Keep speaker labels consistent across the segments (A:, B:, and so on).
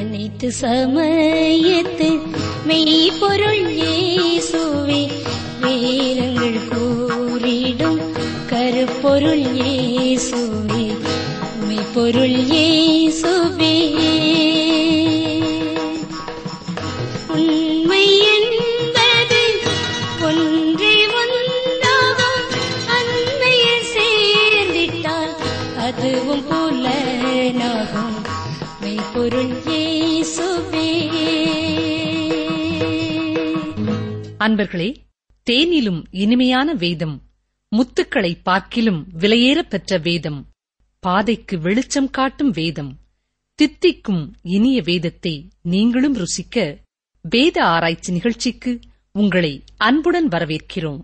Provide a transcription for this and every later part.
A: அனைத்து சமயத்து மெய்ப்பொருள் இயேசுவே வேதங்கள் கூறிடும் கருப்பொருள் இயேசுவே மெய்ப்பொருள் இயேசுவே உண்மை என்பது ஒன்றே ஒன்றாகும் அன்னையில் சேர்ந்திட்டால் அதுவும் புலனாகும் மெய்ப்பொருள் இயேசுவே
B: அன்பர்களே தேனிலும் இனிமையான வேதம் முத்துக்களை பார்க்கிலும் விலையேறப் பெற்ற வேதம் பாதைக்கு வெளிச்சம் காட்டும் வேதம் தித்திக்கும் இனிய வேதத்தை நீங்களும் ருசிக்க வேத ஆராய்ச்சி நிகழ்ச்சிக்கு உங்களை அன்புடன் வரவேற்கிறோம்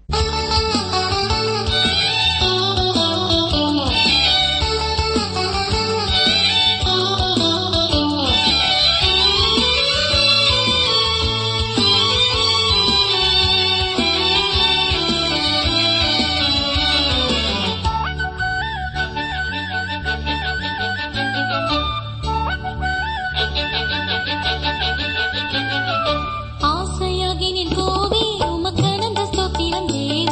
C: ஆசையாகி நின் கோவே உமக்கனந்த ஸ்தோத்திரம் தேவ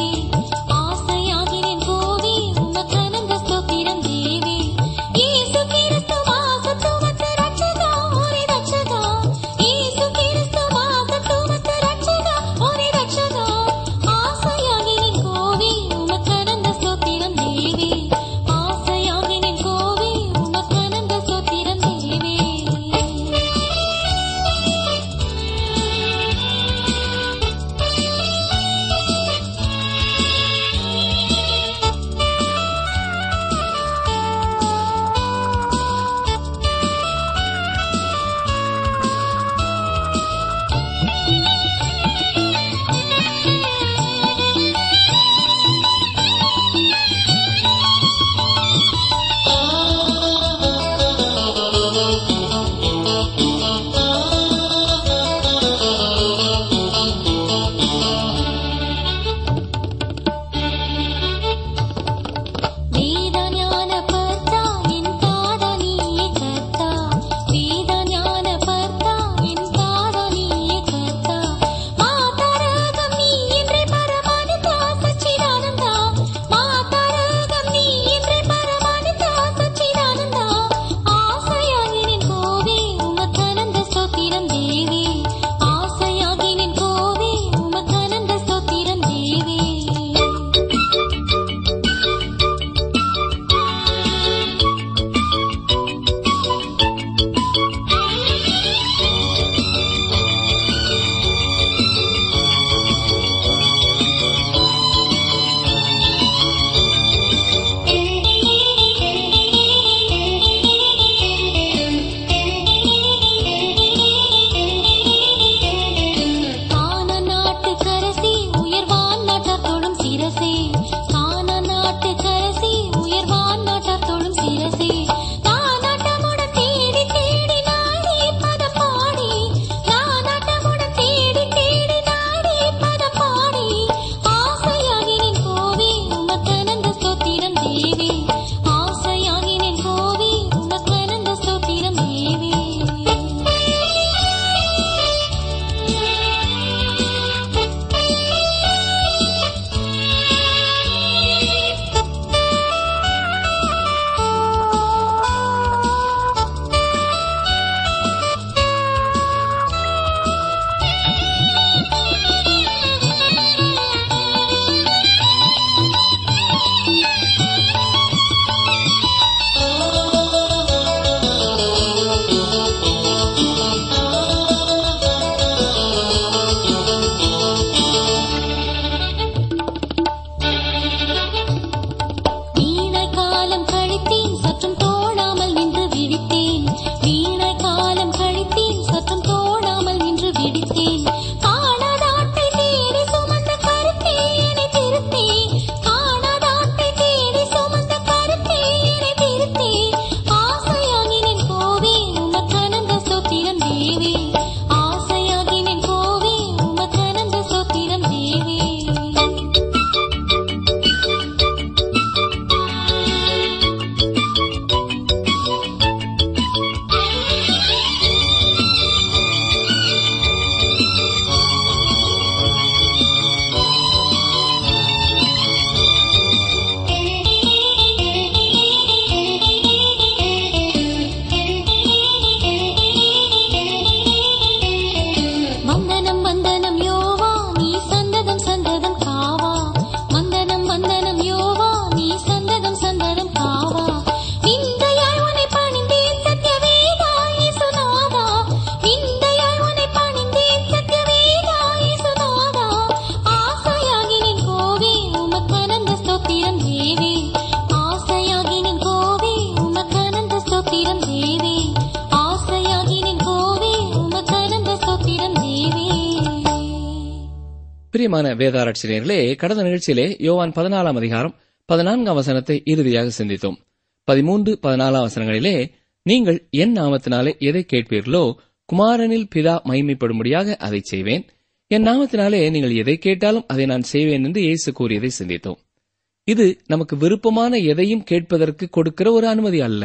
C: பிரியமான வேதாராட்சியர்களே கடந்த நிகழ்ச்சியிலே யோவான் பதினாலாம் அதிகாரம் பதினான்காம் வசனத்தை இறுதியாக சிந்தித்தோம் பதிமூன்று பதினாலாம் வசனங்களிலே நீங்கள் என் நாமத்தினாலே எதை கேட்பீர்களோ குமாரனில் பிதா மகிமைப்படும்படியாக அதை செய்வேன் என் நாமத்தினாலே நீங்கள் எதை கேட்டாலும் அதை நான் செய்வேன் என்று இயேசு கூறியதை சிந்தித்தோம் இது நமக்கு விருப்பமான எதையும் கேட்பதற்கு கொடுக்கிற ஒரு அனுமதி அல்ல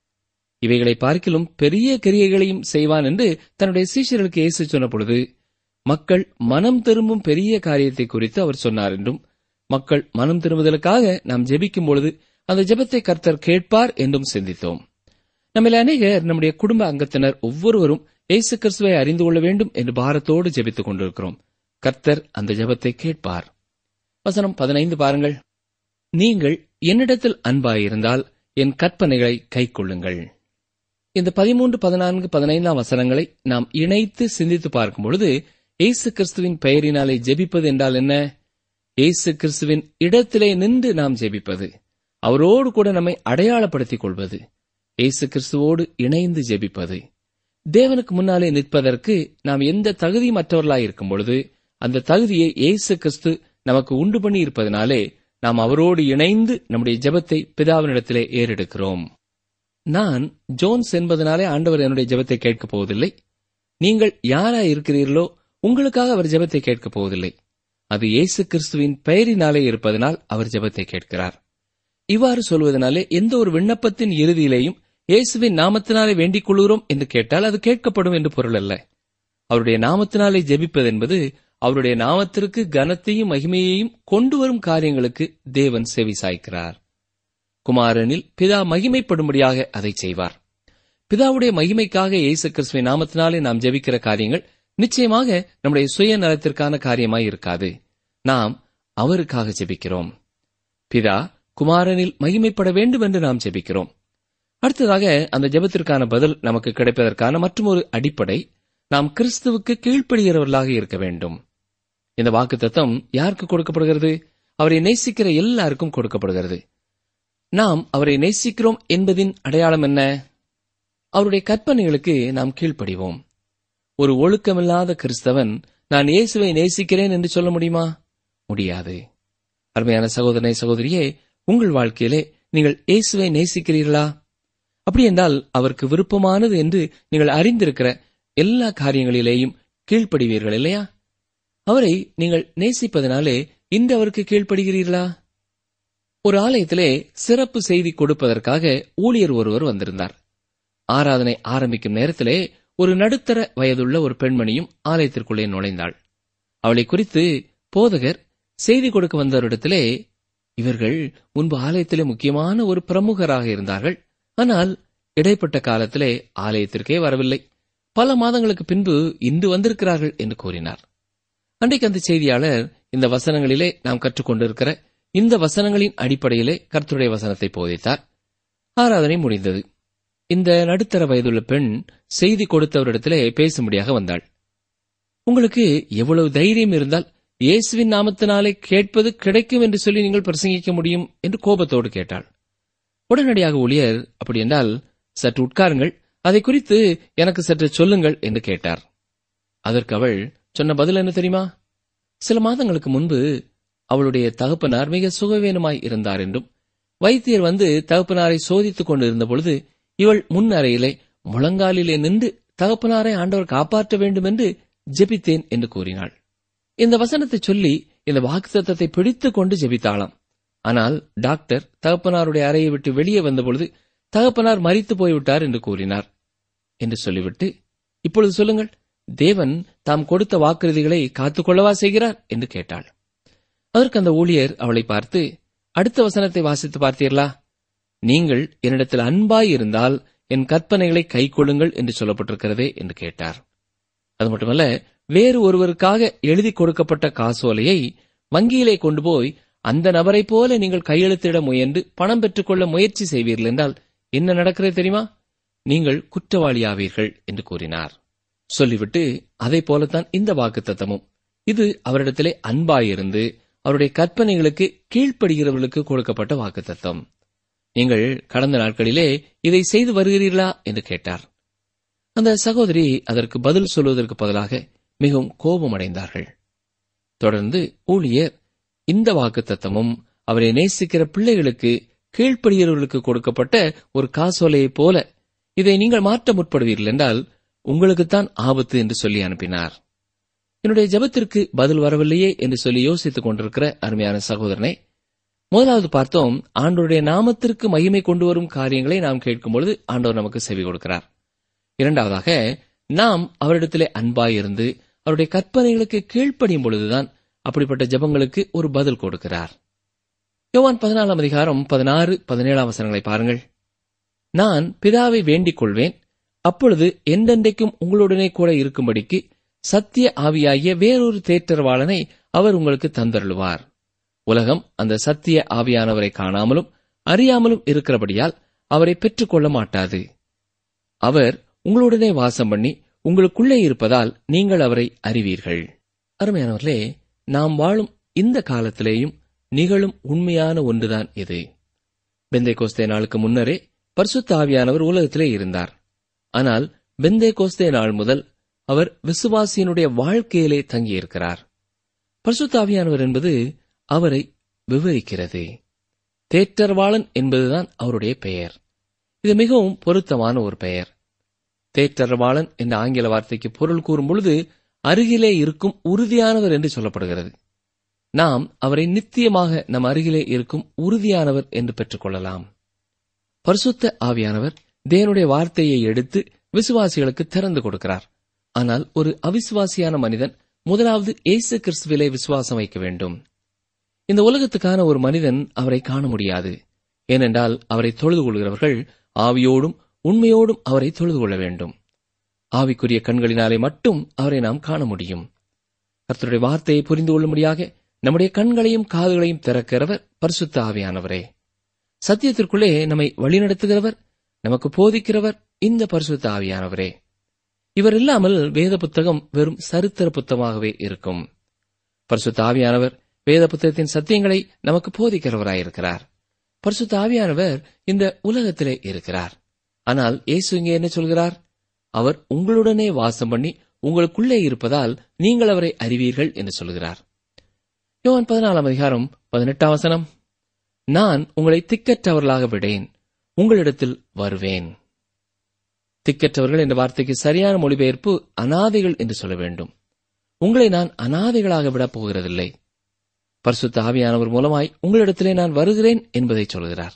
C: இவைகளை பார்க்கிலும் பெரிய கிரியைகளையும் செய்வான் என்று தன்னுடைய சீஷர்களுக்கு இயேசு சொன்ன பொழுது மக்கள் மனம் திரும்பும் பெரிய காரியத்தை குறித்து அவர் சொன்னார் என்றும் மக்கள் மனம் திரும்புதலுக்காக நாம் ஜெபிக்கும் பொழுது அந்த ஜெபத்தை கர்த்தர் கேட்பார் என்றும் சிந்தித்தோம் நம்மில் அநேகர் நம்முடைய குடும்ப அங்கத்தினர் ஒவ்வொருவரும் இயேசு கிறிஸ்துவை அறிந்து கொள்ள வேண்டும் என்று பாரத்தோடு ஜெபித்துக் கொண்டிருக்கிறோம் கர்த்தர் அந்த ஜெபத்தை கேட்பார் வசனம் பதினைந்து பாருங்கள் நீங்கள் என்னிடத்தில் அன்பாயிருந்தால் என் கற்பனைகளை கைக்கொள்ளுங்கள் இந்த பதிமூன்று பதினான்கு பதினைந்தாம் வசனங்களை நாம் இணைத்து சிந்தித்து பார்க்கும் பொழுது இயேசு கிறிஸ்துவின் பெயரினாலே ஜெபிப்பது என்றால் என்ன இயேசு கிறிஸ்துவின் இடத்திலே நின்று நாம் ஜெபிப்பது அவரோடு கூட நம்மை அடையாளப்படுத்திக் கொள்வது இயேசு கிறிஸ்துவோடு இணைந்து ஜெபிப்பது தேவனுக்கு முன்னாலே நிற்பதற்கு நாம் எந்த தகுதியமற்றவர்களாய் இருக்கும் பொழுது அந்த தகுதியை இயேசு கிறிஸ்து நமக்கு உண்டு பண்ணி இருப்பதனாலே நாம் அவரோடு இணைந்து நம்முடைய ஜெபத்தை பிதாவினிடத்திலே ஏறெடுக்கிறோம் நான் ஜோன்ஸ் என்பதனாலே ஆண்டவர் என்னுடைய ஜெபத்தை கேட்கப் போவதில்லை நீங்கள் யாரா இருக்கிறீர்களோ உங்களுக்காக அவர் ஜெபத்தை கேட்கப் போவதில்லை அது இயேசு கிறிஸ்துவின் பெயரினாலே இருப்பதனால் அவர் ஜெபத்தை கேட்கிறார் இவ்வாறு சொல்வதனாலே எந்த ஒரு விண்ணப்பத்தின் இறுதியிலேயும் இயேசுவின் நாமத்தினாலே வேண்டிக் கொள்கிறோம் என்று கேட்டால் அது கேட்கப்படும் என்று பொருள் அல்ல அவருடைய நாமத்தினாலே ஜெபிப்பது என்பது அவருடைய நாமத்திற்கு கனத்தையும் மகிமையையும் கொண்டு வரும் காரியங்களுக்கு தேவன் செவி சாய்க்கிறார் குமாரனில் பிதா மகிமைப்படும்படியாக அதை செய்வார் பிதாவுடைய மகிமைக்காக இயேசு கிறிஸ்துவின் நாமத்தினாலே நாம் ஜெபிக்கிற காரியங்கள் நிச்சயமாக நம்முடைய சுய நலத்திற்கான காரியமாய் இருக்காது நாம் அவருக்காக ஜெபிக்கிறோம் பிதா குமாரனில் மகிமைப்பட வேண்டும் என்று நாம் ஜெபிக்கிறோம் அடுத்ததாக அந்த ஜெபத்திற்கான பதில் நமக்கு கிடைப்பதற்கான மற்றொரு அடிப்படை நாம் கிறிஸ்துவுக்கு கீழ்ப்படுகிறவர்களாக இருக்க வேண்டும் இந்த வாக்கு தத்தம் யாருக்கு கொடுக்கப்படுகிறது அவரை நேசிக்கிற எல்லாருக்கும் கொடுக்கப்படுகிறது நாம் அவரை நேசிக்கிறோம் என்பதின் அடையாளம் என்ன அவருடைய கற்பனைகளுக்கு நாம் கீழ்ப்படிவோம் ஒரு ஒழுக்கமில்லாத கிறிஸ்தவன் நான் இயேசுவை நேசிக்கிறேன் என்று சொல்ல முடியுமா முடியாது அருமையான சகோதரனை சகோதரியே உங்கள் வாழ்க்கையிலே நீங்கள் இயேசுவை நேசிக்கிறீர்களா அப்படி என்றால் அவருக்கு விருப்பமானது என்று நீங்கள் அறிந்திருக்கிற எல்லா காரியங்களிலேயும் கீழ்ப்படுவீர்கள் இல்லையா அவரை நீங்கள் நேசிப்பதனாலே இன்று அவருக்கு கீழ்ப்படுகிறீர்களா ஒரு ஆலயத்திலே சிறப்பு செய்தி கொடுப்பதற்காக ஊழியர் ஒருவர் வந்திருந்தார் ஆராதனை ஆரம்பிக்கும் நேரத்திலே ஒரு நடுத்தர வயதுள்ள ஒரு பெண்மணியும் ஆலயத்திற்குள்ளே நுழைந்தாள் அவளை குறித்து போதகர் செய்தி கொடுக்க வந்தவரிடத்திலே இவர்கள் முன்பு ஆலயத்திலே முக்கியமான ஒரு பிரமுகராக இருந்தார்கள் ஆனால் இடைப்பட்ட காலத்திலே ஆலயத்திற்கே வரவில்லை பல மாதங்களுக்கு பின்பு இன்று வந்திருக்கிறார்கள் என்று கூறினார் அன்றைக்கு அந்த செய்தியாளர் இந்த வசனங்களிலே நாம் கற்றுக்கொண்டிருக்கிற இந்த வசனங்களின் அடிப்படையிலே கர்த்தருடைய வசனத்தை போதித்தார் ஆராதனை முடிந்தது இந்த நடுத்தர வயதுள்ள பெண் செய்தி கொடுத்தவரிடத்திலே பேசும்படியாக வந்தாள் உங்களுக்கு எவ்வளவு தைரியம் இருந்தால் இயேசுவின் நாமத்தினாலே கேட்பது கிடைக்கும் என்று சொல்லி நீங்கள் பிரசங்கிக்க முடியும் என்று கோபத்தோடு கேட்டாள் உடனடியாக ஊழியர் அப்படி என்றால் சற்று உட்காருங்கள் அதை குறித்து எனக்கு சற்று சொல்லுங்கள் என்று கேட்டார் அதற்கு அவள் சொன்ன பதில் என்ன தெரியுமா சில மாதங்களுக்கு முன்பு அவளுடைய தகப்பனார் மிக சுகவீனமாய் இருந்தார் என்றும் வைத்தியர் வந்து தகப்பனாரை சோதித்துக் கொண்டிருந்த பொழுது இவள் முன் அறையிலே முழங்காலிலே நின்று தகப்பனாரை ஆண்டவர் காப்பாற்ற வேண்டும் என்று ஜெபித்தேன் என்று கூறினாள் இந்த வசனத்தை சொல்லி இந்த வாக்குத்தத்தத்தை பிடித்துக் கொண்டு ஜெபித்தாளாம் ஆனால் டாக்டர் தகப்பனாருடைய அறையை விட்டு வெளியே வந்தபொழுது தகப்பனார் மறித்து போய்விட்டார் என்று கூறினார் என்று சொல்லிவிட்டு இப்பொழுது சொல்லுங்கள் தேவன் தாம் கொடுத்த வாக்குறுதிகளை காத்துக்கொள்ளவா செய்கிறார் என்று கேட்டாள் அதற்கு அந்த ஊழியர் அவளை பார்த்து அடுத்த வசனத்தை வாசித்து பார்த்தீர்களா நீங்கள் என்னிடத்தில் அன்பாய் இருந்தால் என் கற்பனைகளை கைக்கொள்ளுங்கள் என்று சொல்லப்பட்டிருக்கிறதே என்று கேட்டார் அது மட்டுமல்ல வேறு ஒருவருக்காக எழுதி கொடுக்கப்பட்ட காசோலையை வங்கியிலே கொண்டு போய் அந்த நபரைப் போல நீங்கள் கையெழுத்திட முயன்று பணம் பெற்றுக்கொள்ள முயற்சி செய்வீர்கள் என்றால் என்ன நடக்கிறது தெரியுமா நீங்கள் குற்றவாளியாவீர்கள் என்று கூறினார் சொல்லிவிட்டு அதை போலத்தான் இந்த வாக்குத்தத்தமும் இது அவரிடத்திலே அன்பாயிருந்து அவருடைய கற்பனைகளுக்கு கீழ்ப்படுகிறவர்களுக்கு கொடுக்கப்பட்ட வாக்குத்தத்தம் நீங்கள் கடந்த நாட்களிலே இதை செய்து வருகிறீர்களா என்று கேட்டார் அந்த சகோதரி அதற்கு பதில் சொல்வதற்கு பதிலாக மிகவும் கோபமடைந்தார்கள் தொடர்ந்து ஊழியர் இந்த வாக்குத்தத்தமும் அவரை நேசிக்கிற பிள்ளைகளுக்கு கீழ்ப்படுகிறவர்களுக்கு கொடுக்கப்பட்ட ஒரு காசோலையைப் போல இதை நீங்கள் மாற்ற முற்படுவீர்கள் என்றால் உங்களுக்குத்தான் ஆபத்து என்று சொல்லி அனுப்பினார் என்னுடைய ஜெபத்திற்கு பதில் வரவில்லையே என்று சொல்லி யோசித்துக் கொண்டிருக்கிற அருமையான சகோதரனை முதலாவது பார்த்தோம் ஆண்டவருடைய நாமத்திற்கு மகிமை கொண்டு வரும் காரியங்களை நாம் கேட்கும் பொழுது ஆண்டவர் நமக்கு செவி கொடுக்கிறார் இரண்டாவதாக நாம் அவரிடத்திலே அன்பாயிருந்து அவருடைய கற்பனைகளுக்கு கீழ்ப்படியும் பொழுதுதான் அப்படிப்பட்ட ஜெபங்களுக்கு ஒரு பதில் கொடுக்கிறார் யோவான் பதினாலாம் அதிகாரம் பதினாறு பதினேழாம் வசனங்களை பாருங்கள் நான் பிதாவை வேண்டிக் கொள்வேன் அப்பொழுது என்றென்றைக்கும் உங்களுடனே கூட இருக்கும்படிக்கு சத்திய ஆவியாகிய வேறொரு தேற்றரவாளனை அவர் உங்களுக்கு தந்தருளுவார் உலகம் அந்த சத்திய ஆவியானவரை காணாமலும் அறியாமலும் இருக்கிறபடியால் அவரை பெற்றுக்கொள்ள மாட்டாது அவர் உங்களுடனே வாசம் பண்ணி உங்களுக்குள்ளே இருப்பதால் நீங்கள் அவரை அறிவீர்கள் அருமையானவர்களே நாம் வாழும் இந்த காலத்திலேயும் நிகழும் உண்மையான ஒன்றுதான் இது பெந்தை கோஸ்தே நாளுக்கு முன்னரே பரிசுத்த ஆவியானவர் உலகத்திலே இருந்தார் ஆனால் பெந்தே கோஸ்தே நாள் முதல் அவர் விசுவாசியினுடைய வாழ்க்கையிலே தங்கியிருக்கிறார் பரிசுத்த ஆவியானவர் என்பது அவரை விவரிக்கிறது தேற்றர்வாளன் என்பதுதான் அவருடைய பெயர் இது மிகவும் பொருத்தமான ஒரு பெயர் தேற்றரவாளன் என்ற ஆங்கில வார்த்தைக்கு பொருள் கூறும் பொழுது அருகிலே இருக்கும் உறுதியானவர் என்று சொல்லப்படுகிறது நாம் அவரை நித்தியமாக நம் அருகிலே இருக்கும் உறுதியானவர் என்று பெற்றுக்கொள்ளலாம் பரிசுத்த ஆவியானவர் தேவனுடைய வார்த்தையை எடுத்து விசுவாசிகளுக்கு திறந்து கொடுக்கிறார் ஆனால் ஒரு அவிசுவாசியான மனிதன் முதலாவது இயேசு கிறிஸ்துவிலே விசுவாசம் வைக்க வேண்டும் இந்த உலகத்துக்கான ஒரு மனிதன் அவரை காண முடியாது ஏனென்றால் அவரை தொழுது கொள்கிறவர்கள் ஆவியோடும் உண்மையோடும் அவரை தொழுது கொள்ள வேண்டும் ஆவிக்குரிய கண்களினாலே மட்டும் அவரை நாம் காண முடியும் கர்த்தருடைய வார்த்தையை புரிந்து கொள்ளும்படியாக நம்முடைய கண்களையும் காதுகளையும் திறக்கிறவர் பரிசுத்த ஆவியானவரே சத்தியத்திற்குள்ளே நம்மை வழிநடத்துகிறவர் நமக்கு போதிக்கிறவர் இந்த பரிசுத்த ஆவியானவரே இவர் இல்லாமல் வேத புத்தகம் வெறும் சரித்திர புத்தகமாகவே இருக்கும் பரிசுத்த ஆவியானவர் வேத புத்தகத்தின் சத்தியங்களை நமக்கு போதிக்கிறவராயிருக்கிறார் பரிசுத்த ஆவியானவர் இந்த உலகத்திலே இருக்கிறார் ஆனால் இயேசு இங்கே என்ன சொல்கிறார் அவர் உங்களுடனே வாசம் பண்ணி உங்களுக்குள்ளே இருப்பதால் நீங்கள் அவரை அறிவீர்கள் என்று சொல்கிறார் யோவான் பதினாலாம் அதிகாரம் பதினெட்டாம் வசனம் நான் உங்களை திக்கற்றவர்களாக விடேன் உங்களிடத்தில் வருவேன் திக்கற்றவர்கள் என்ற வார்த்தைக்கு சரியான மொழிபெயர்ப்பு அனாதைகள் என்று சொல்ல வேண்டும் உங்களை நான் அனாதைகளாக விடப் போகிறதில்லை பரிசுத்த ஆவியானவர் மூலமாய் உங்களிடத்திலே நான் வருகிறேன் என்பதை சொல்கிறார்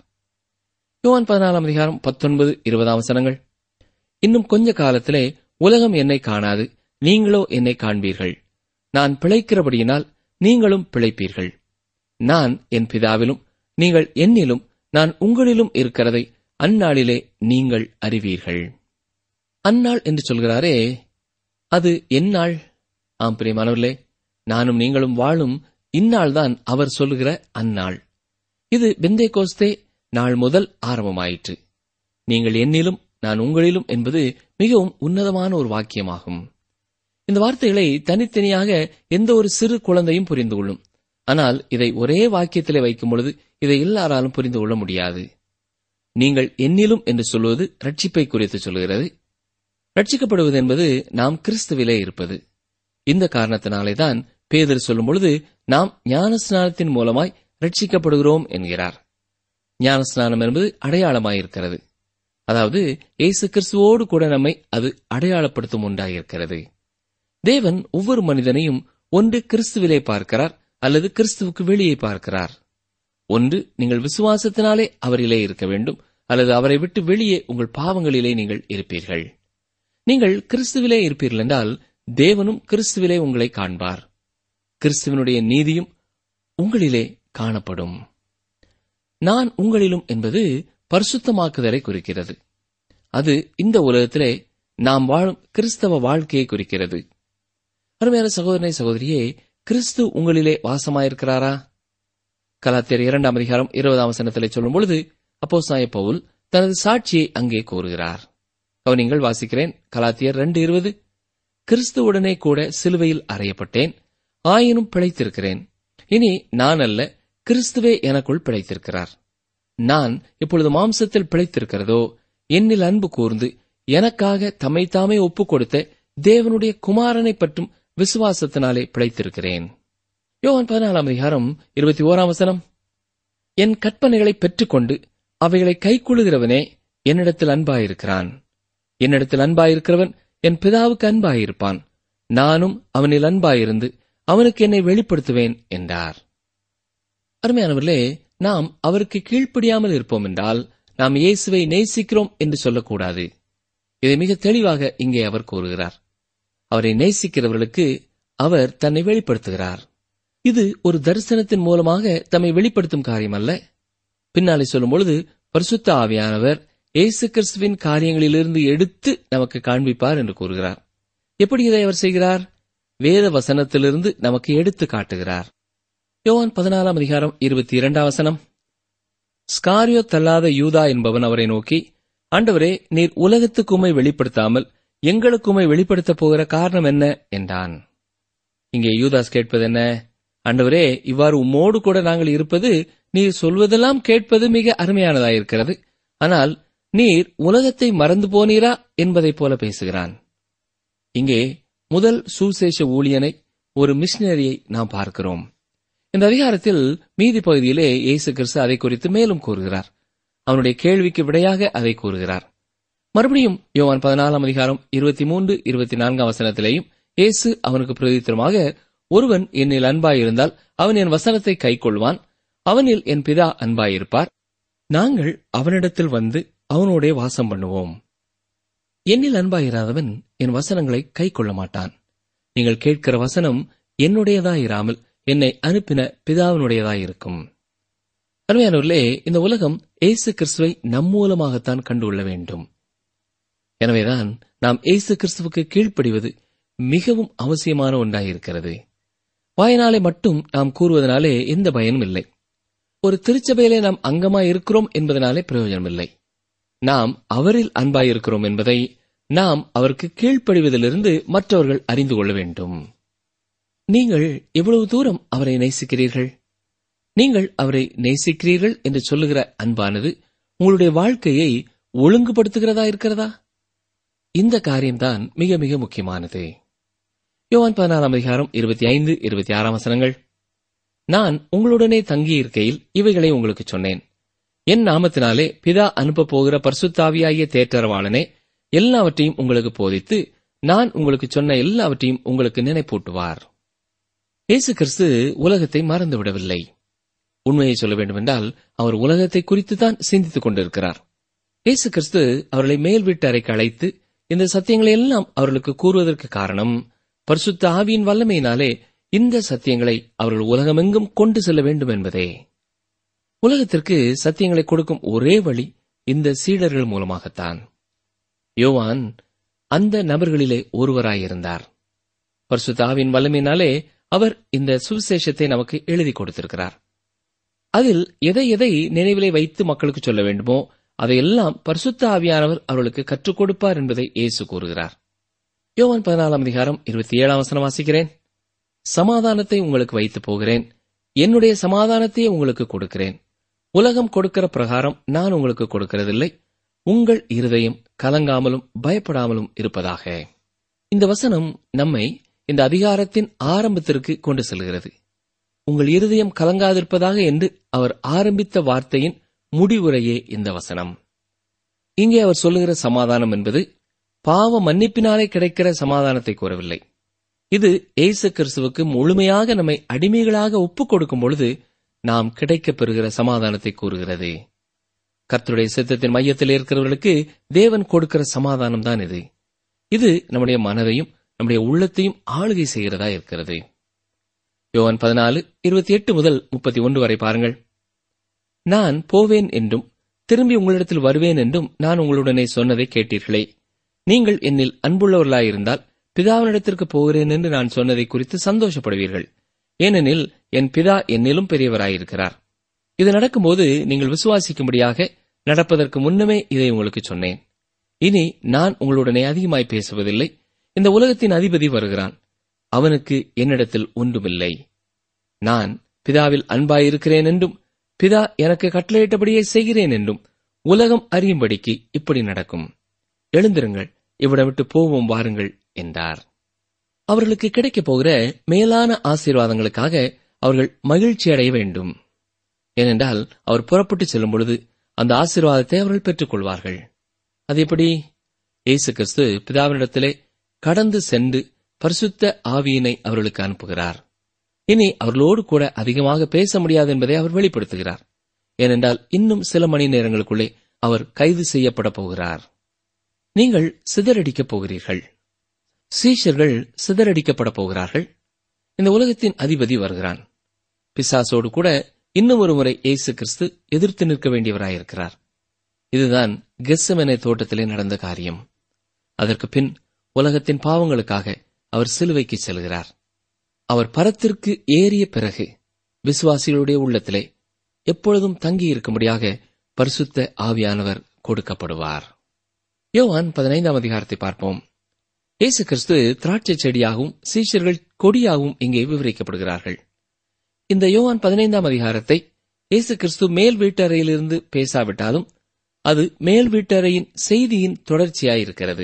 C: யோவான் பதினாலாம் அதிகாரம் பத்தொன்பது இருபதாம் வசனங்கள் இன்னும் கொஞ்ச காலத்திலே உலகம் என்னை காணாது நீங்களோ என்னை காண்பீர்கள் நான் பிழைக்கிறபடியினால் நீங்களும் பிழைப்பீர்கள் நான் என் பிதாவிலும் நீங்கள் என்னிலும் நான் உங்களிலும் இருக்கிறதை அந்நாளிலே நீங்கள் அறிவீர்கள் அந்நாள் என்று சொல்கிறாரே அது எந்நாள் ஆம் பிரியமானவர்களே நானும் நீங்களும் வாழும் இந்நாள்தான் அவர் சொல்லுகிற அந்நாள் இது பெந்தே கோஸ்தே நாள் முதல் ஆரம்பமாயிற்று நீங்கள் என்னிலும் நான் உங்களிலும் என்பது மிகவும் உன்னதமான ஒரு வாக்கியமாகும் இந்த வார்த்தைகளை தனித்தனியாக எந்த ஒரு சிறு குழந்தையும் புரிந்து கொள்ளும் ஆனால் இதை ஒரே வாக்கியத்திலே வைக்கும் பொழுது இதை எல்லாராலும் புரிந்து கொள்ள முடியாது நீங்கள் என்னிலும் என்று சொல்வது ரட்சிப்பை குறித்து சொல்கிறது ரட்சிக்கப்படுவது என்பது நாம் கிறிஸ்துவிலே இருப்பது இந்த காரணத்தினாலே தான் பேதர் சொல்லும் பொழுது நாம் ஞானஸ்நானத்தின் மூலமாய் ரட்சிக்கப்படுகிறோம் என்கிறார் ஞானஸ்நானம் என்பது அடையாளமாயிருக்கிறது அதாவது இயேசு கிறிஸ்துவோடு கூட நம்மை அது அடையாளப்படுத்தும் உண்டாயிருக்கிறது தேவன் ஒவ்வொரு மனிதனையும் ஒன்று கிறிஸ்துவிலே பார்க்கிறார் அல்லது கிறிஸ்துவுக்கு வெளியே பார்க்கிறார் ஒன்று நீங்கள் விசுவாசத்தினாலே அவரிலே இருக்க வேண்டும் அல்லது அவரை விட்டு வெளியே உங்கள் பாவங்களிலே நீங்கள் இருப்பீர்கள் நீங்கள் கிறிஸ்துவிலே இருப்பீர்கள் என்றால் தேவனும் கிறிஸ்துவிலே உங்களை காண்பார் கிறிஸ்துவனுடைய நீதியும் உங்களிலே காணப்படும் நான் உங்களிலும் என்பது பரிசுத்தமாக்குதலை குறிக்கிறது அது இந்த உலகத்திலே நாம் வாழும் கிறிஸ்தவ வாழ்க்கையை குறிக்கிறது அருமையான சகோதரனை சகோதரியே கிறிஸ்து உங்களிலே வாசமாயிருக்கிறாரா கலாத்தியர் இரண்டாம் அதிகாரம் இருபதாம் வசனத்திலே சொல்லும் பொழுது அப்போஸ்தாய பவுல் தனது சாட்சியை அங்கே கூறுகிறார் கவனிங்கள் வாசிக்கிறேன் கலாத்தியர் ரெண்டு இருபது கிறிஸ்துவுடனே கூட சிலுவையில் அறையப்பட்டேன் ஆயினும் பிழைத்திருக்கிறேன் இனி நான் அல்ல கிறிஸ்துவே எனக்குள் பிழைத்திருக்கிறார் நான் இப்பொழுது மாம்சத்தில் பிழைத்திருக்கிறதோ என்னில் அன்பு கூர்ந்து எனக்காக தம்மைத்தாமே ஒப்புக் கொடுத்த தேவனுடைய குமாரனை பற்றும் விசுவாசத்தினாலே பிழைத்திருக்கிறேன் யோவான் பதினாலாம் அதிகாரம் இருபத்தி ஓராம் வசனம் என் கற்பனைகளை பெற்றுக்கொண்டு அவைகளை கைக்கொள்ளுகிறவனே என்னிடத்தில் அன்பாயிருக்கிறான் என்னிடத்தில் அன்பாயிருக்கிறவன் என் பிதாவுக்கு அன்பாயிருப்பான் நானும் அவனில் அன்பாயிருந்து அவனுக்கு என்னை வெளிப்படுத்துவேன் என்றார் அருமையானவர்களே நாம் அவருக்கு கீழ்ப்படியாமல் இருப்போம் என்றால் நாம் இயேசுவை நேசிக்கிறோம் என்று சொல்லக்கூடாது இதை மிக தெளிவாக இங்கே அவர் கூறுகிறார் அவரை நேசிக்கிறவர்களுக்கு அவர் தன்னை வெளிப்படுத்துகிறார் இது ஒரு தரிசனத்தின் மூலமாக தம்மை வெளிப்படுத்தும் காரியம் அல்ல பின்னாலே சொல்லும் பொழுது பரிசுத்த ஆவியானவர் இயேசு கிறிஸ்துவின் காரியங்களிலிருந்து எடுத்து நமக்கு காண்பிப்பார் என்று கூறுகிறார் எப்படி இதை அவர் செய்கிறார் வேத வசனத்திலிருந்து நமக்கு எடுத்து காட்டுகிறார் யோவான் பதினாலாம் அதிகாரம் இருபத்தி இரண்டாம் வசனம் ஸ்காரியோ தள்ளாத யூதா என்பவன் அவரை நோக்கி ஆண்டவரே நீர் உலகத்துக்கு உம்மை வெளிப்படுத்தாமல் எங்களுக்கு உம்மை வெளிப்படுத்தப் போகிற காரணம் என்ன என்றான் இங்கே யூதாஸ் கேட்பது என்ன ஆண்டவரே இவ்வாறு உம்மோடு கூட நாங்கள் இருப்பது நீர் சொல்வதெல்லாம் கேட்பது மிக அருமையானதாயிருக்கிறது ஆனால் நீர் உலகத்தை மறந்து போனீரா என்பதைப் போல பேசுகிறான் இங்கே முதல் சுசேஷ ஊழியனை ஒரு மிஷினரியை நாம் பார்க்கிறோம் இந்த அதிகாரத்தில் மீதி பகுதியிலே இயேசு கிறிஸ்து அதை குறித்து மேலும் கூறுகிறார் அவனுடைய கேள்விக்கு விடையாக அதை கூறுகிறார் மறுபடியும் யோவான் பதினாலாம் அதிகாரம் இருபத்தி மூன்று இருபத்தி நான்காம் வசனத்திலேயும் இயேசு அவனுக்கு பிரதித்திரமாக ஒருவன் என்னில் அன்பாயிருந்தால் அவன் என் வசனத்தை கைக்கொள்வான் அவனில் என் பிதா அன்பாயிருப்பார் நாங்கள் அவனிடத்தில் வந்து அவனோடே வாசம் பண்ணுவோம் என்னில் அன்பாயிராதவன் என் வசனங்களை கைக்கொள்ள மாட்டான் நீங்கள் கேட்கிற வசனம் என்னுடையதாயிராமல் என்னை அனுப்பின பிதாவினுடையதாயிருக்கும் அருமையானவர்களே இந்த உலகம் இயேசு கிறிஸ்துவை நம் மூலமாகத்தான் கண்டுகொள்ள வேண்டும் எனவேதான் நாம் இயேசு கிறிஸ்துவுக்கு கீழ்ப்படிவது மிகவும் அவசியமான ஒன்றாயிருக்கிறது வாயினாலே மட்டும் நாம் கூறுவதனாலே எந்த பயனும் இல்லை ஒரு திருச்சபையிலே நாம் அங்கமாய் இருக்கிறோம் என்பதனாலே பிரயோஜனம் இல்லை நாம் அவரில் அன்பாயிருக்கிறோம் என்பதை நாம் அவருக்கு கீழ்ப்படிவதிலிருந்து மற்றவர்கள் அறிந்து கொள்ள வேண்டும் நீங்கள் எவ்வளவு தூரம் அவரை நேசிக்கிறீர்கள் நீங்கள் அவரை நேசிக்கிறீர்கள் என்று சொல்லுகிற அன்பானது உங்களுடைய வாழ்க்கையை ஒழுங்குபடுத்துகிறதா இருக்கிறதா இந்த காரியம்தான் மிக மிக முக்கியமானது யோவான் பதினாறாம் அதிகாரம் இருபத்தி ஐந்து இருபத்தி ஆறாம் வசனங்கள் நான் உங்களுடனே தங்கியிருக்கையில் இவைகளை உங்களுக்கு சொன்னேன் என் நாமத்தினாலே பிதா அனுப்பப் போகிற பர்சுத்தாவியாகிய தேற்றரவாளனே எல்லாவற்றையும் உங்களுக்கு போதித்து நான் உங்களுக்கு சொன்ன எல்லாவற்றையும் உங்களுக்கு நினைப்பூட்டுவார் இயேசு கிறிஸ்து உலகத்தை மறந்துவிடவில்லை உண்மையை சொல்ல வேண்டுமென்றால் அவர் உலகத்தை குறித்துதான் சிந்தித்துக் கொண்டிருக்கிறார் இயேசு கிறிஸ்து அவர்களை மேல் வீட்டு அறைக்கு அழைத்து இந்த சத்தியங்களை எல்லாம் அவர்களுக்கு கூறுவதற்கு காரணம் பரிசுத்த ஆவியின் வல்லமையினாலே இந்த சத்தியங்களை அவர்கள் உலகமெங்கும் கொண்டு செல்ல வேண்டும் என்பதே உலகத்திற்கு சத்தியங்களை கொடுக்கும் ஒரே வழி இந்த சீடர்கள் மூலமாகத்தான் யோவான் அந்த நபர்களிலே ஒருவராயிருந்தார் பரிசுத்த ஆவியின் வல்லமையினாலே அவர் இந்த சுவிசேஷத்தை நமக்கு எழுதி கொடுத்திருக்கிறார் அதில் எதை எதை நினைவிலே வைத்து மக்களுக்கு சொல்ல வேண்டுமோ அதையெல்லாம் பரிசுத்த ஆவியானவர் அவர்களுக்கு கற்றுக் கொடுப்பார் என்பதை இயேசு கூறுகிறார் யோவான் பதினாலாம் அதிகாரம் இருபத்தி ஏழாம் வசனம் வாசிக்கிறேன் சமாதானத்தை உங்களுக்கு வைத்து போகிறேன் என்னுடைய சமாதானத்தையே உங்களுக்கு கொடுக்கிறேன் உலகம் கொடுக்கிற பிரகாரம் நான் உங்களுக்கு கொடுக்கிறதில்லை உங்கள் இருதயம் கலங்காமலும் பயப்படாமலும் இருப்பதாக இந்த வசனம் நம்மை இந்த அதிகாரத்தின் ஆரம்பத்திற்கு கொண்டு செல்கிறது உங்கள் இருதயம் கலங்காதிருப்பதாக என்று அவர் ஆரம்பித்த வார்த்தையின் முடிவுரையே இந்த வசனம் இங்கே அவர் சொல்லுகிற சமாதானம் என்பது பாவ மன்னிப்பினாலே கிடைக்கிற சமாதானத்தை கூறவில்லை இது ஏசு கிறிஸ்துவுக்கு முழுமையாக நம்மை அடிமைகளாக ஒப்புக் கொடுக்கும் பொழுது நாம் கிடைக்கப் பெறுகிற சமாதானத்தை கூறுகிறது கர்த்தருடைய சித்தத்தின் மையத்தில் இருக்கிறவர்களுக்கு தேவன் கொடுக்கிற சமாதானம் தான் இது இது நம்முடைய மனதையும் நம்முடைய உள்ளத்தையும் ஆளுகை செய்கிறதா இருக்கிறது யோவான் பதினாலு இருபத்தி எட்டு முதல் முப்பத்தி ஒன்று வரை பாருங்கள் நான் போவேன் என்றும் திரும்பி உங்களிடத்தில் வருவேன் என்றும் நான் உங்களுடனே சொன்னதை கேட்டீர்களே நீங்கள் என்னில் அன்புள்ளவர்களாயிருந்தால் பிதாவினிடத்திற்கு போகிறேன் என்று நான் சொன்னதை குறித்து சந்தோஷப்படுவீர்கள் ஏனெனில் என் பிதா என்னிலும் பெரியவராயிருக்கிறார் இது நடக்கும்போது நீங்கள் விசுவாசிக்கும்படியாக நடப்பதற்கு முன்னமே இதை உங்களுக்கு சொன்னேன் இனி நான் உங்களுடனே அதிகமாய் பேசுவதில்லை இந்த உலகத்தின் அதிபதி வருகிறான் அவனுக்கு என்னிடத்தில் ஒன்றுமில்லை நான் பிதாவில் அன்பாயிருக்கிறேன் என்றும் பிதா எனக்கு கட்டளையிட்டபடியே செய்கிறேன் என்றும் உலகம் அறியும்படிக்கு இப்படி நடக்கும் எழுந்திருங்கள் இவ்விடம் விட்டு போவோம் வாருங்கள் என்றார் அவர்களுக்கு கிடைக்கப் போகிற மேலான ஆசீர்வாதங்களுக்காக அவர்கள் மகிழ்ச்சி அடைய வேண்டும் ஏனென்றால் அவர் புறப்பட்டு செல்லும் பொழுது அந்த ஆசீர்வாதத்தை அவர்கள் பெற்றுக் கொள்வார்கள் அது எப்படி இயேசு கிறிஸ்து பிதாவினிடத்திலே கடந்து சென்று பரிசுத்த ஆவியினை அவர்களுக்கு அனுப்புகிறார் இனி அவர்களோடு கூட அதிகமாக பேச முடியாது என்பதை அவர் வெளிப்படுத்துகிறார் ஏனென்றால் இன்னும் சில மணி நேரங்களுக்குள்ளே அவர் கைது செய்யப்பட போகிறார் நீங்கள் சிதறடிக்கப் போகிறீர்கள் சீஷர்கள் சிதறடிக்கப்பட போகிறார்கள் இந்த உலகத்தின் அதிபதி வருகிறான் பிசாசோடு கூட இன்னும் ஒரு முறை இயேசு கிறிஸ்து எதிர்த்து நிற்க வேண்டியவராயிருக்கிறார் இதுதான் கெஸ்ஸமெனே தோட்டத்திலே நடந்த காரியம் அதற்கு பின் உலகத்தின் பாவங்களுக்காக அவர் சிலுவைக்கு செல்கிறார் அவர் பரத்திற்கு ஏறிய பிறகு விசுவாசிகளுடைய உள்ளத்திலே எப்பொழுதும் தங்கி இருக்கும்படியாக பரிசுத்த ஆவியானவர் கொடுக்கப்படுவார் யோவான் பதினைந்தாம் அதிகாரத்தை பார்ப்போம் இயேசு கிறிஸ்து திராட்சை செடியாகவும் சீஷர்கள் கொடியாகவும் இங்கே விவரிக்கப்படுகிறார்கள் இந்த யோவான் பதினைந்தாம் அதிகாரத்தை இயேசு கிறிஸ்து மேல் வீட்டறையிலிருந்து பேசாவிட்டாலும் அது மேல் வீட்டறையின் செய்தியின் தொடர்ச்சியாயிருக்கிறது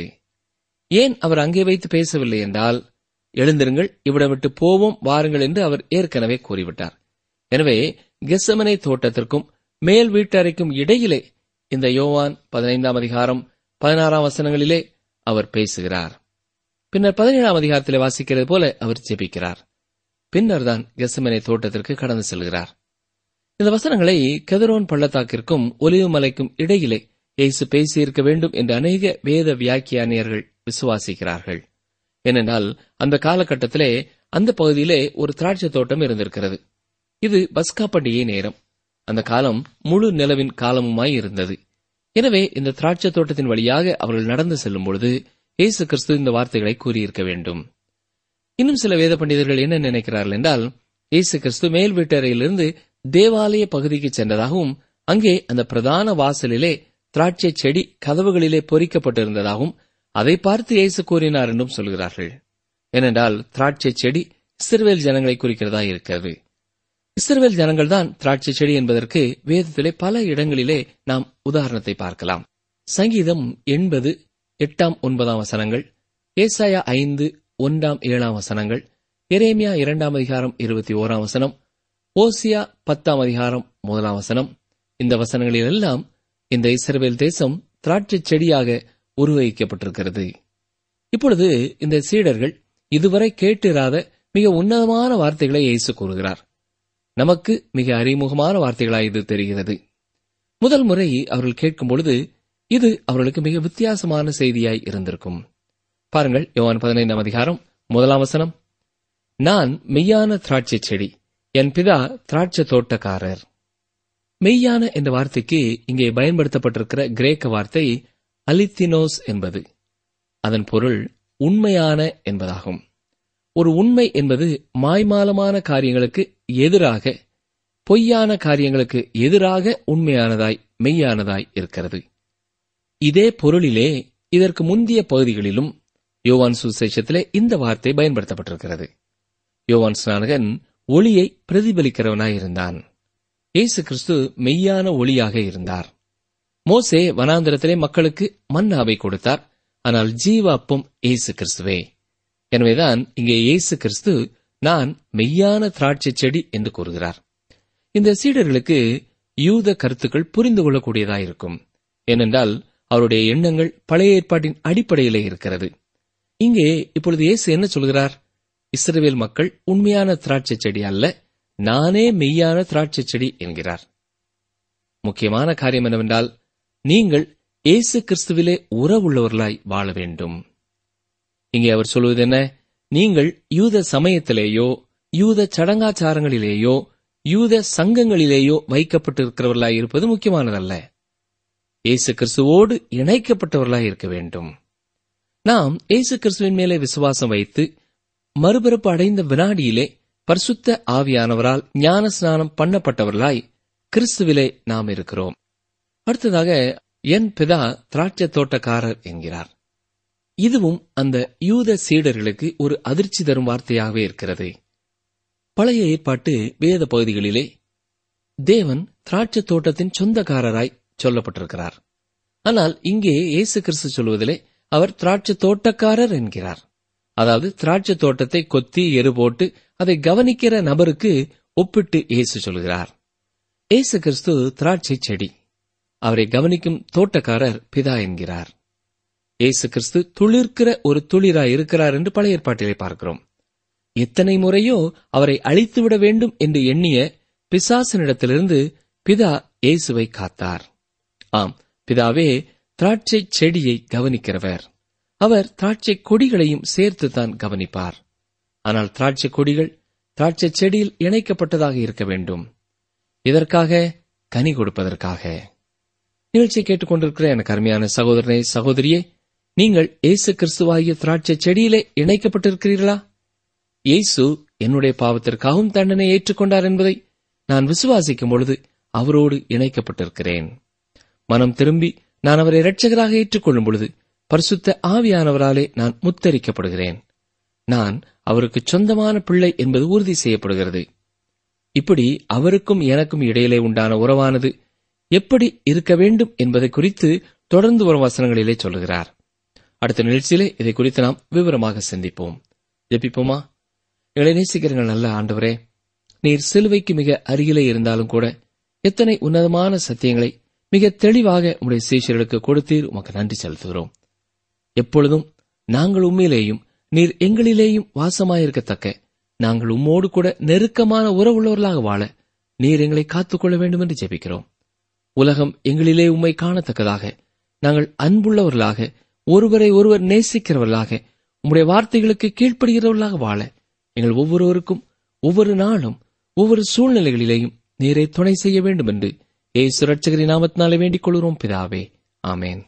C: ஏன் அவர் அங்கே வைத்து பேசவில்லை என்றால் எழுந்திருங்கள் இவ்விடம் விட்டு போவோம் வாருங்கள் என்று அவர் ஏற்கனவே கூறிவிட்டார் எனவே கெசமனை தோட்டத்திற்கும் மேல் வீட்டறைக்கும் இடையிலே இந்த யோவான் பதினைந்தாம் அதிகாரம் பதினாறாம் வசனங்களிலே அவர் பேசுகிறார் பின்னர் பதினேழாம் அதிகாரத்திலே வாசிக்கிறது போல அவர் ஜெபிக்கிறார் பின்னர் தான் கெசமனை தோட்டத்திற்கு கடந்து செல்கிறார் இந்த வசனங்களை கெதரோன் பள்ளத்தாக்கிற்கும் ஒலிவு மலைக்கும் இடையிலே இயேசு பேசியிருக்க வேண்டும் என்று அநேக வேத வியாக்கியானியர்கள் விசுவாசிக்கிறார்கள் ஏனென்றால் அந்த காலகட்டத்திலே அந்த பகுதியிலே ஒரு திராட்சை தோட்டம் இருந்திருக்கிறது இது பஸ்கா பண்டிகை நேரம் அந்த காலம் முழு நிலவின் காலமுமாய் இருந்தது எனவே இந்த திராட்சை தோட்டத்தின் வழியாக அவர்கள் நடந்து செல்லும் பொழுது இயேசு கிறிஸ்து இந்த வார்த்தைகளை கூறியிருக்க வேண்டும் இன்னும் சில வேத பண்டிதர்கள் என்ன நினைக்கிறார்கள் என்றால் இயேசு கிறிஸ்து மேல் வீட்டறையிலிருந்து தேவாலய பகுதிக்கு சென்றதாகவும் அங்கே அந்த பிரதான வாசலிலே திராட்சை செடி கதவுகளிலே பொறிக்கப்பட்டிருந்ததாகவும் அதை பார்த்து இயேசு கூறினார் என்றும் சொல்கிறார்கள் ஏனென்றால் திராட்சை செடி இஸ்ரவேல் ஜனங்களை குறிக்கிறதா இருக்கிறது இஸ்ரவேல் ஜனங்கள் தான் திராட்சை செடி என்பதற்கு வேதத்திலே பல இடங்களிலே நாம் உதாரணத்தை பார்க்கலாம் சங்கீதம் எண்பது எட்டாம் ஒன்பதாம் வசனங்கள் ஏசாயா ஐந்து ஒன்றாம் ஏழாம் வசனங்கள் எரேமியா இரண்டாம் அதிகாரம் இருபத்தி ஓராம் வசனம் ஓசியா பத்தாம் அதிகாரம் முதலாம் வசனம் இந்த வசனங்களில் எல்லாம் இந்த இஸ்ரவேல் தேசம் திராட்சை செடியாக உருவகிக்கப்பட்டிருக்கிறது இப்பொழுது இந்த சீடர்கள் இதுவரை கேட்டிராத மிக உன்னதமான வார்த்தைகளை இயேசு கூறுகிறார் நமக்கு மிக அறிமுகமான வார்த்தைகளாய் இது தெரிகிறது முதல் முறை அவர்கள் கேட்கும் பொழுது இது அவர்களுக்கு மிக வித்தியாசமான செய்தியாய் இருந்திருக்கும் பாருங்கள் யோவான் பதினைந்தாம் அதிகாரம் முதலாம் வசனம் நான் மெய்யான திராட்சை செடி என் பிதா திராட்சை தோட்டக்காரர் மெய்யான என்ற வார்த்தைக்கு இங்கே பயன்படுத்தப்பட்டிருக்கிற கிரேக்க வார்த்தை அலித்தினோஸ் என்பது அதன் பொருள் உண்மையான என்பதாகும் ஒரு உண்மை என்பது மாய்மாலமான காரியங்களுக்கு எதிராக பொய்யான காரியங்களுக்கு எதிராக உண்மையானதாய் மெய்யானதாய் இருக்கிறது இதே பொருளிலே இதற்கு முந்தைய பகுதிகளிலும் யோவான் சுசேஷத்திலே இந்த வார்த்தை பயன்படுத்தப்பட்டிருக்கிறது யோவான் ஸ்நானகன் ஒளியை பிரதிபலிக்கிறவனாயிருந்தான் இயேசு கிறிஸ்து மெய்யான ஒளியாக இருந்தார் மோசே வனாந்திரத்திலே மக்களுக்கு மன்னாவை கொடுத்தார் ஆனால் ஜீவ அப்பம் இயேசு கிறிஸ்துவே எனவேதான் இங்கே இயேசு கிறிஸ்து நான் மெய்யான திராட்சை செடி என்று கூறுகிறார் இந்த சீடர்களுக்கு யூத கருத்துக்கள் புரிந்து கொள்ளக்கூடியதாயிருக்கும் ஏனென்றால் அவருடைய எண்ணங்கள் பழைய ஏற்பாட்டின் அடிப்படையிலே இருக்கிறது இங்கே இப்பொழுது இயேசு என்ன சொல்கிறார் இஸ்ரவேல் மக்கள் உண்மையான திராட்சை செடி அல்ல நானே மெய்யான திராட்சை செடி என்கிறார் முக்கியமான காரியம் என்னவென்றால் நீங்கள் இயேசு கிறிஸ்துவிலே உறவுள்ளவர்களாய் வாழ வேண்டும் இங்கே அவர் சொல்வது என்ன நீங்கள் யூத சமயத்திலேயோ யூத சடங்காச்சாரங்களிலேயோ யூத சங்கங்களிலேயோ வைக்கப்பட்டிருக்கிறவர்களாய் இருப்பது முக்கியமானதல்ல இயேசு கிறிஸ்துவோடு இணைக்கப்பட்டவர்களாய் இருக்க வேண்டும் நாம் இயேசு கிறிஸ்துவின் மேலே விசுவாசம் வைத்து மறுபிறப்பு அடைந்த வினாடியிலே பரிசுத்த ஆவியானவரால் ஞான ஸ்நானம் பண்ணப்பட்டவர்களாய் கிறிஸ்துவிலே நாம் இருக்கிறோம் அடுத்ததாக என் பிதா திராட்சை தோட்டக்காரர் என்கிறார் இதுவும் அந்த யூத சீடர்களுக்கு ஒரு அதிர்ச்சி தரும் வார்த்தையாகவே இருக்கிறது பழைய ஏற்பாட்டு வேத பகுதிகளிலே தேவன் திராட்சை தோட்டத்தின் சொந்தக்காரராய் சொல்லப்பட்டிருக்கிறார் ஆனால் இங்கே இயேசு கிறிஸ்து சொல்வதிலே அவர் திராட்சை தோட்டக்காரர் என்கிறார் அதாவது திராட்சை தோட்டத்தை கொத்தி எரு போட்டு அதை கவனிக்கிற நபருக்கு ஒப்பிட்டு இயேசு சொல்கிறார் இயேசு கிறிஸ்து திராட்சை செடி அவரை கவனிக்கும் தோட்டக்காரர் பிதா என்கிறார் இயேசு கிறிஸ்து துளிர்க்கிற ஒரு துளிராய் இருக்கிறார் என்று பழைய ஏற்பாட்டிலே பார்க்கிறோம் எத்தனை முறையோ அவரை அழித்துவிட வேண்டும் என்று எண்ணிய பிசாசனிடத்திலிருந்து பிதா இயேசுவை காத்தார் ஆம் பிதாவே திராட்சை செடியை கவனிக்கிறவர் அவர் திராட்சை கொடிகளையும் சேர்த்து தான் கவனிப்பார் ஆனால் திராட்சை கொடிகள் திராட்சை செடியில் இணைக்கப்பட்டதாக இருக்க வேண்டும் இதற்காக கனி கொடுப்பதற்காக நிகழ்ச்சியை கேட்டுக்கொண்டிருக்கிற எனக்கு அருமையான சகோதரனே சகோதரியே நீங்கள் இயேசு கிறிஸ்துவாகிய திராட்சை செடியிலே இணைக்கப்பட்டிருக்கிறீர்களா இயேசு என்னுடைய பாவத்திற்காகவும் தண்டனை ஏற்றுக்கொண்டார் என்பதை நான் விசுவாசிக்கும் பொழுது அவரோடு இணைக்கப்பட்டிருக்கிறேன் மனம் திரும்பி நான் அவரை இரட்சகராக ஏற்றுக்கொள்ளும் பொழுது பரிசுத்த ஆவியானவராலே நான் முத்தரிக்கப்படுகிறேன் நான் அவருக்கு சொந்தமான பிள்ளை என்பது உறுதி செய்யப்படுகிறது இப்படி அவருக்கும் எனக்கும் இடையிலே உண்டான உறவானது எப்படி இருக்க வேண்டும் என்பதை குறித்து தொடர்ந்து வரும் வசனங்களிலே சொல்லுகிறார் அடுத்த நிகழ்ச்சியிலே இதை குறித்து நாம் விவரமாக சிந்திப்போம் ஜெபிப்போமா எங்களை நேசிக்கிறங்கள் நல்ல ஆண்டவரே நீர் சிலுவைக்கு மிக அருகிலே இருந்தாலும் கூட எத்தனை உன்னதமான சத்தியங்களை மிக தெளிவாக உம்முடைய சீஷர்களுக்கு கொடுத்தீர் உமக்கு நன்றி செலுத்துகிறோம் எப்பொழுதும் நாங்கள் உண்மையிலேயும் நீர் எங்களிலேயும் வாசமாயிருக்கத்தக்க நாங்கள் உம்மோடு கூட நெருக்கமான உறவுள்ளவர்களாக வாழ நீர் எங்களை காத்துக்கொள்ள வேண்டும் என்று ஜெபிக்கிறோம் உலகம் எங்களிலே உம்மை காணத்தக்கதாக நாங்கள் அன்புள்ளவர்களாக ஒருவரை ஒருவர் நேசிக்கிறவர்களாக உம்முடைய வார்த்தைகளுக்கு கீழ்ப்படுகிறவர்களாக வாழ எங்கள் ஒவ்வொருவருக்கும் ஒவ்வொரு நாளும் ஒவ்வொரு சூழ்நிலைகளிலேயும் நீரை துணை செய்ய வேண்டும் என்று ஏசு ரட்சகரின் நாமத்தினாலே வேண்டிக் கொள்கிறோம் பிதாவே ஆமேன்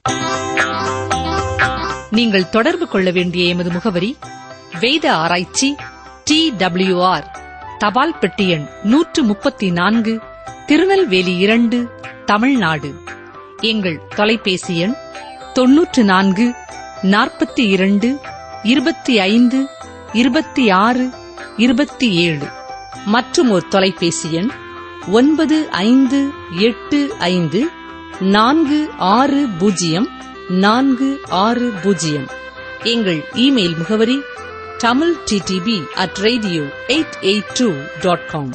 B: நீங்கள் தொடர்பு கொள்ள வேண்டிய எமது முகவரி வேத ஆராய்ச்சி டி ஆர் தபால் பெட்டி எண் நூற்று முப்பத்தி நான்கு திருநெல்வேலி இரண்டு தமிழ்நாடு எங்கள் தொலைபேசி எண் தொன்னூற்று நான்கு நாற்பத்தி இரண்டு இருபத்தி ஐந்து இருபத்தி ஆறு இருபத்தி ஏழு மற்றும் ஒரு தொலைபேசி எண் ஒன்பது ஐந்து எட்டு ஐந்து நான்கு ஆறு பூஜ்ஜியம் நான்கு ஆறு பூஜ்ஜியம் எங்கள் இமெயில் முகவரி Tamil DTP at radio eight eight two dot com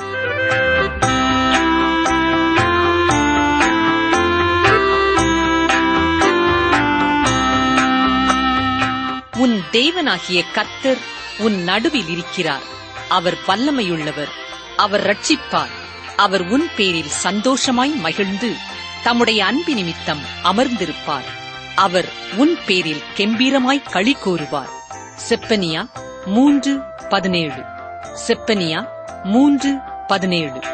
B: உன் தேவனாகிய கர்த்தர் உன் நடுவில் இருக்கிறார் அவர் வல்லமையுள்ளவர் அவர் ரட்சிப்பார் அவர் உன் பேரில் சந்தோஷமாய் மகிழ்ந்து தம்முடைய அன்பு நிமித்தம் அமர்ந்திருப்பார் அவர் உன் பேரில் கெம்பீரமாய் களி கூறுவார் செப்பனியா மூன்று பதினேழு செப்பனியா மூன்று பதினேழு